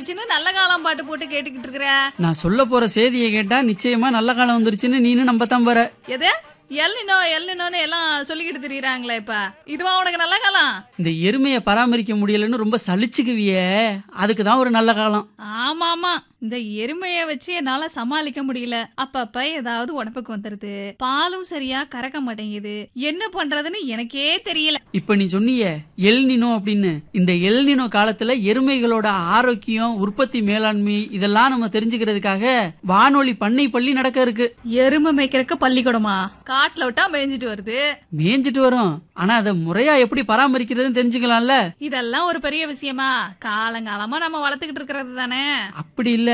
வந்துருச்சுன்னு நல்ல காலம் பாட்டு போட்டு கேட்டுக்கிட்டு இருக்கிற நான் சொல்ல போற செய்தியை கேட்டா நிச்சயமா நல்ல காலம் வந்துருச்சுன்னு நீனு நம்பத்தான் போற எது எல்லினோ எல்லினோன்னு எல்லாம் சொல்லிக்கிட்டு திரியறாங்களே இப்ப இதுவா உனக்கு நல்ல காலம் இந்த எருமையை பராமரிக்க முடியலன்னு ரொம்ப சலிச்சுக்குவியே அதுக்கு தான் ஒரு நல்ல காலம் ஆமா ஆமா இந்த எருமைய வச்சு என்னால சமாளிக்க முடியல அப்பப்ப ஏதாவது உடம்புக்கு வந்துருது பாலும் சரியா கறக்க மாட்டேங்குது என்ன பண்றதுன்னு எனக்கே தெரியல இப்ப நீ சொன்னியே எல்னினோ அப்படின்னு இந்த எல்னினோ காலத்துல எருமைகளோட ஆரோக்கியம் உற்பத்தி மேலாண்மை இதெல்லாம் நம்ம தெரிஞ்சுக்கிறதுக்காக வானொலி பண்ணை பள்ளி நடக்க இருக்கு எருமை மேய்க்கிறதுக்கு பள்ளிக்கூடமா காட்டுல விட்டா மேய்ஞ்சிட்டு வருது மேய்ஞ்சிட்டு வரும் ஆனா அதை முறையா எப்படி பராமரிக்கிறதுன்னு தெரிஞ்சுக்கலாம்ல இதெல்லாம் ஒரு பெரிய விஷயமா காலங்காலமா நம்ம வளர்த்துக்கிட்டு இருக்கிறது தானே அப்படி இல்ல